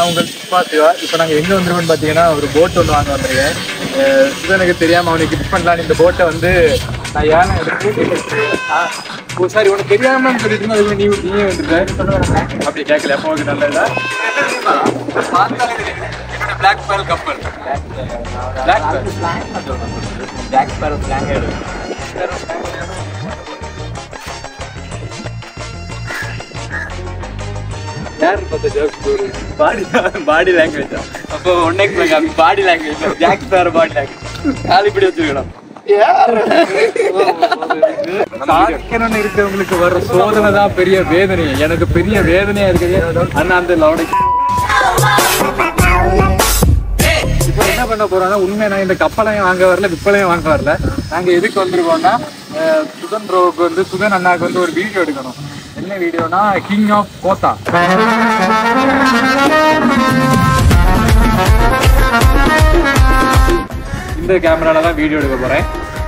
உங்கள் சும்மா சிவா இப்போ நாங்கள் எங்கே வந்துருக்கோம்னு பார்த்தீங்கன்னா ஒரு போட் ஒன்று வாங்க வந்திருக்கேன் அஹ் இது எனக்கு தெரியாமல் அவனுக்கு கிஃப்ட் பண்ணலான்னு இந்த போட்டை வந்து நான் ஏன் எடுத்து ஆ, ஓ சாரி உனக்கு தெரியாமன்னு சொல்லிட்டு இருந்தேன் அதுக்கு நீ நீயே வந்துட்ட அப்படி கேட்கல அப்போ உனக்கு நல்லதா பிளாக் பேல் கப்பல் பிளாக் பிளாக் பேர் பிளாங்க் யார் பார்த்த ஜோக் பாடி பாடி லாங்குவேஜ் அப்போ ஒன்னே பாடி லாங்குவேஜ் ஜாக் பேர் பாடி லாங்குவேஜ் காலி இப்படி வச்சிருக்கணும் சாக்கணும்னு இருக்கிறவங்களுக்கு வர்ற சோதனை தான் பெரிய வேதனை எனக்கு பெரிய வேதனையா இருக்குது அண்ணா அந்த லவுடை இப்போ என்ன பண்ண போறோம்னா உண்மை நான் இந்த கப்பலையும் வாங்க வரல விப்பலையும் வாங்க வரல நாங்க எதுக்கு வந்திருக்கோம்னா அஹ், சுதன் ப்ரோவுக்கு வந்து சுதன் அண்ணாக்கு வந்து ஒரு வீடியோ எடுக்கணும் என்ன வீடியோனா கிங் ஆஃப் கோத்தா இந்த கேமரால தான் வீடியோ எடுக்க போறேன்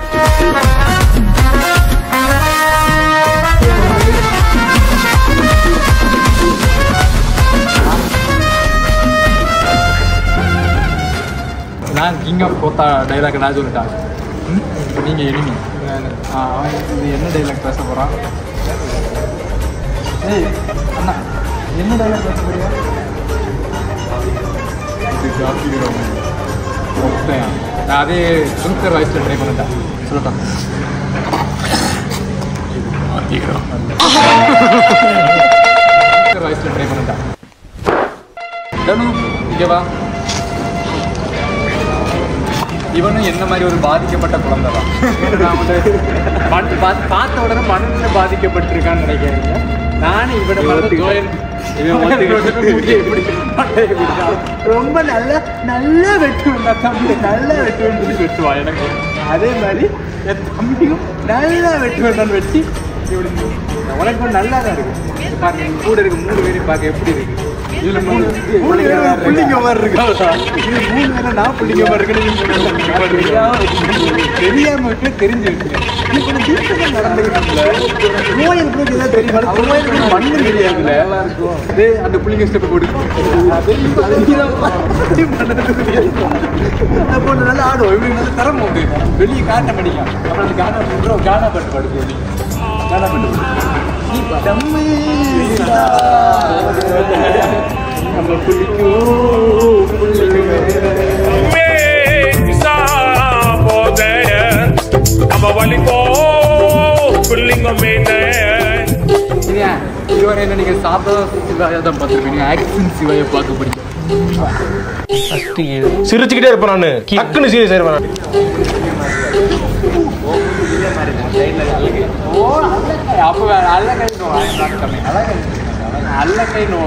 நான் கிங் ஆஃப் கோத்தா டைலாக் நான் சொல்லிட்டான் ம்? நீங்க எனிமி ஆ, அவன் இது என்ன டைலாக் பேச போறான் ஏய் அண்ணா என்ன டைலாக் பேச போறியா இது ஜாஸ்தி ஒத்தையா நான் அதே சுங்கர் வாய்ஸ்ல ட்ரை பண்ணிட்டேன் சொல்லட்டான் சுங்கர் வாய்ஸ்ல ட்ரை பண்ணிட்டேன் தனு இங்கே வா இவனும் என்ன மாதிரி ஒரு பாதிக்கப்பட்ட குழந்தை தான் நான் வந்து மண் பார்த்து பார்த்த உடனே மண்ணுல பாதிக்கப்பட்டிருக்கான்னு நினைக்கிறீங்க நானும் இவனை பார்த்து ஜோயல் ரொம்ப நல்ல நல்ல வெட்டுவேன் தம்பி நல்ல வெட்டுவேன் சொல்லி வெட்டுவான் எனக்கு அதே மாதிரி என் தம்பியும் நல்லா வெட்டுவேன் வெட்டி இப்படி உனக்கு நல்லா தான் இருக்கு இது பாருங்க இங்க கூட இருக்கு மூணு பேரையும் பார்க்க எப்படி இருக்கு இதுல மூணு மூணு பேரும் புள்ளிங்க மாதிரி இருக்கா இது மூணு பேரும் நான் புள்ளிங்க மாதிரி இருக்கேன் தெரியாம விட்டு தெரிஞ்சு வச்சுக்கேன் இப்போ நான் தீர்த்தமா நடந்துக்கிறேன்ல கோயில் கூட ஏதாவது தெரியும் கோயிலுக்கு மண்ணு தெரியாதுல்ல டேய், அந்த புள்ளிங்க ஸ்டெப் போடு அப்போ நல்லா ஆடுவோம் இப்படி நல்லா தரம் உண்டு வெளியே காட்ட மாட்டேங்க அப்புறம் அந்த கானா பண்றோம் கானா பாட்டு பாடுது கானா பாட்டு நீ தம்மே நம்ம புள்ளிக்கும் புள்ளிக்கும் இனியா, இதுவரை என்ன நீங்க சாப்பிட சிவாயா தான் பார்த்துருப்பீங்க ஆக்ஷன் சிவாயை பார்க்க பிடிக்கும் சிரிச்சுக்கிட்டே இருப்பேன் நானு டக்குன்னு சீரியஸ் ஆயிருவேன் நான். ஓ அல்லக்கை அப்போ வேற அல்லக்கை நோ அல்லக்கை அல்லக்கை நோ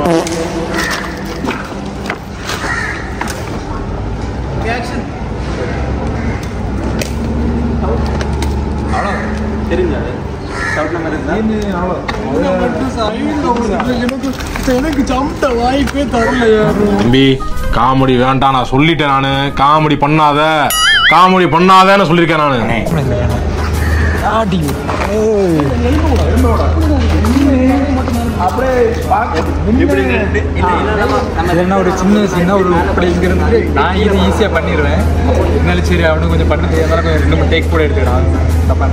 தெரிஞ்சது டவுட் நம்பர் இருந்தா எனக்கு சமட்ட வாய்ப்பே தரல யாரும் தம்பி காமெடி வேண்டாம் நான் சொல்லிட்டேன் நானு காமெடி பண்ணாத காமெடி பண்ணாதேன்னு சொல்லியிருக்கேன் நானு என்ன ஒரு சின்ன சின்ன ஒரு இப்படி இங்க இருந்து நான் இது ஈஸியா பண்ணிடுவேன் இருந்தாலும் சரி அவனு கொஞ்சம் பண்ண தெரியாதாலும் கொஞ்சம் ரெண்டு மூணு டேக் கூட எடுத்துக்கிடான் தப்பா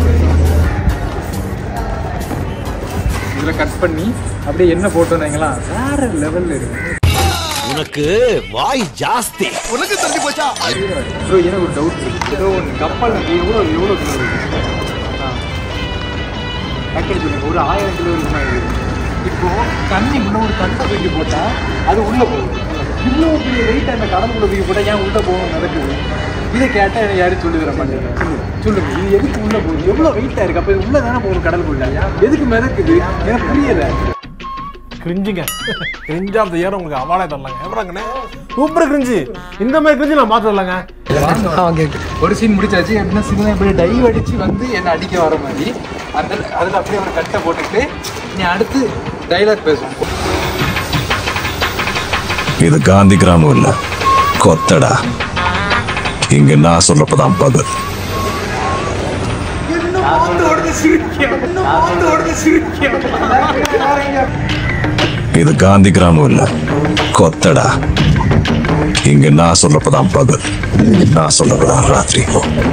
இதில் கட் பண்ணி அப்படியே என்ன போட்டோம் வைங்களா வேற லெவல்ல இருக்கு உனக்கு வாய் ஜாஸ்தி ப்ரோ எனக்கு ஒரு டவுட் இருக்கு ஏதோ ஒன்று கப்பல் எவ்வளோ எவ்வளோ கிலோ இருக்கு டக்குனு சொல்லுங்க ஒரு ஆயிரம் கிலோ இருக்குமா இது இப்போ தண்ணி உள்ள ஒரு தட்டை தூக்கி போட்டா அது உள்ள போகும் இவ்வளோ பெரிய வெயிட் அந்த கடலுக்குள்ள தூக்கி போட்டா ஏன் உள்ள போகும் நடக்குது இதை கேட்டா எனக்கு யாரும் சொல்லி தர மாட்டேங்க சொல்லுங்க சொல்லுங்க இது எதுக்கு உள்ள போகுது எவ்வளோ வெயிட்டா இருக்கு அப்போ இது உள்ள தானே போகும் கடலுக்குள்ள எதுக்கு மிதக்குது எனக்கு புரியல கிரிஞ்சுங்க கிரிஞ்சா அந்த ஏறம் உங்களுக்கு அவார்டே தரலாங்க எவ்வளோங்கண்ணே சூப்பர் கிரிஞ்சு இந்த மாதிரி கிரிஞ்சு நான் பார்த்து தரலாங்க ஒரு சீன் முடிச்சாச்சு எப்படின்னா சிவன் இப்படி டைவ் அடிச்சு வந்து என்னை அடிக்க வர மாதிரி அந்த அதில் அப்படியே ஒரு கட்டை போட்டுட்டு நீ அடுத்து டைலாக் பேசுவோம் இது காந்தி கிராமம் இல்ல கொத்தடா இங்க நான் சொல்லப்பதான் பகல் இது காந்தி கிராமம் இல்ல கொத்தடா இங்க நான் சொல்றப்பதான் பகல் நான் சொல்றப்பதான் ராத்திரி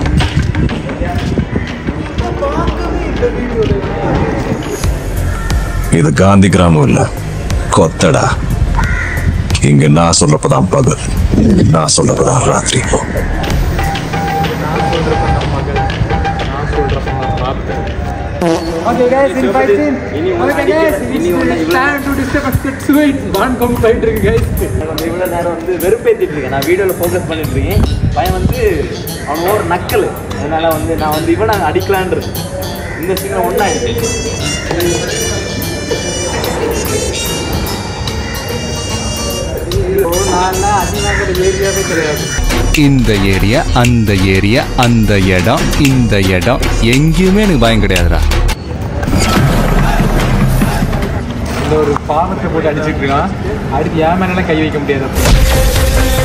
இது காந்தி கிராமம் இல்ல கொத்தடா இங்க நான் சொல்றப்பதான் பகல் நான் சொல்றப்பதான் ராத்திரி Okay guys, in fight scene. இனி ஒண்ணு Okay guys, அடிக்க- இனி ஒண்ணு it's இவ்வளவு- time to disturb us. Let's do it. One come fight இருக்கு guys. வந்து இவ்வளோ நேரம் வந்து வெறுப்பேற்றிட்டு இருக்கேன் நான் வீடியோவில் ஃபோக்கஸ் பண்ணிட்டு இருக்கேன் பையன் வந்து அவன் ஒரு நக்கல் அதனால வந்து நான் வந்து இவனை அடிக்கலான் இந்த சீனில் ஒன்றாயிடுச்சு நான்லாம் அதிகமாக ஏரியாவே கிடையாது இந்த ஏரியா அந்த ஏரியா அந்த இடம் இந்த இடம் எங்கேயுமே எனக்கு பயம் கிடையாதுடா இந்த ஒரு பாவத்தை போட்டு அடிச்சிட்டு இருக்கான் அடுத்து ஏன் மேல கை வைக்க முடியாது அப்போ.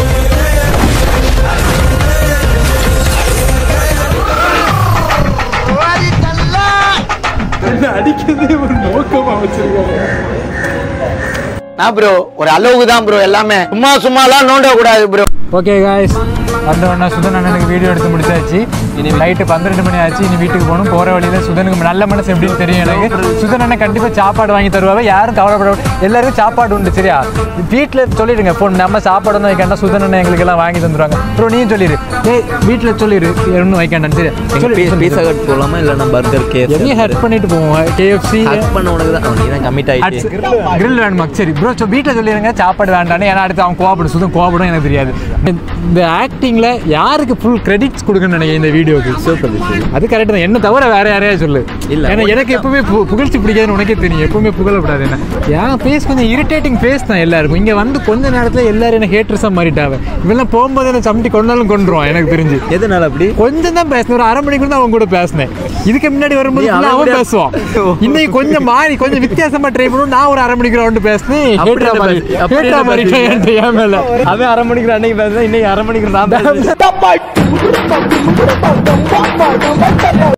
என்ன அடிக்கிறதே ஒரு நோக்கமா வச்சிருக்காங்க நான் ப்ரோ ஒரு அளவுக்கு தான் ப்ரோ எல்லாமே சும்மா சும்மாலாம் நோண்ட கூடாது ப்ரோ ஓகே காய்ஸ் வந்த உடனே சுதன் அண்ணனுக்கு வீடியோ எடுத்து முடிச்சாச்சு இனி நைட்டு பன்னிரெண்டு மணி ஆச்சு இனி வீட்டுக்கு போகணும் போகிற வழியில் சுதனுக்கு நல்ல மனசு எப்படின்னு தெரியும் எனக்கு சுதன் அண்ணன் கண்டிப்பாக சாப்பாடு வாங்கி தருவாங்க யாரும் கவலைப்பட எல்லாருக்கும் சாப்பாடு உண்டு சரியா வீட்டில் சொல்லிடுங்க ஃபோன் நம்ம சாப்பாடு ஒன்று வைக்காண்டா சுதன் அண்ணன் எங்களுக்கு எல்லாம் வாங்கி தந்துருவாங்க அப்புறம் நீயும் சொல்லிடு ஏய் வீட்டில் சொல்லிடு ஒன்றும் வைக்காண்டான்னு சரியா சொல்லி பீஸா கட் போகலாமா இல்லைன்னா பர்கர் எதையும் ஹெட் பண்ணிட்டு போவோம் கேஎஃப்சி ஹக் பண்ண உனக்கு தான் நீ தான் கமிட் ஆகிட்டு கிரில் வேணுமா சரி ப்ரோ வீட்டில் சொல்லிடுங்க சாப்பாடு வேண்டான்னு ஏன்னா அடுத்து அவன் கோவப்படும் சுத்தம் கோவப்படும் எனக்கு தெரியாது இந்த ஆக்டிங்கில் யாருக்கு ஃபுல் கிரெடிட்ஸ் கொடுக்கணும்னு நினைக்கிறேன் இந்த வீடியோக்கு சூப்பர் அது கரெக்ட் தான் என்ன தவிர வேற யாரையா சொல்லு இல்ல, ஏன்னா எனக்கு எப்பவுமே பு- புகழ்ச்சி பிடிக்காதுன்னு உனக்கே தெரியும் எப்பவுமே புகழப்படாது என்ன என் ஃபேஸ் கொஞ்சம் இரிட்டேட்டிங் ஃபேஸ் தான் எல்லாருக்கும் இங்கே வந்து கொஞ்ச நேரத்தில் எல்லாரும் என்ன ஹேட்டர்ஸாக மாறிட்டாங்க இவெல்லாம் போகும்போது என்ன சமட்டி கொண்டாலும் கொண்டுருவான் எனக்கு தெரிஞ்சு எதனால அப்படி கொஞ்சம் தான் பேசினேன் ஒரு அரை மணிக்கு தான் அவன் கூட பேசினேன் இதுக்கு முன்னாடி வரும்போது நீ full ஆ அவன் அவன் பேசுவான் இன்னைக்கு கொஞ்சம் மாறி கொஞ்சம் வித்தியாசமா ட்ரை பண்ணுவோம் நான் ஒரு அரை மணிக்கு ரவுண்டு பேசினேன் அப்படி ஹேட்டரா என்ன மாறி பேசு- அப்படி ஹேட்டரா என்ன மாறிட்டேன் பேசுவீங்க? என்கிட்ட என் மேல அவன் அரை மணிக்கு அன்னைக்கு பேசுறேன் இன்னைக்கு அரை மணிக்கு நான் பேசுறேன்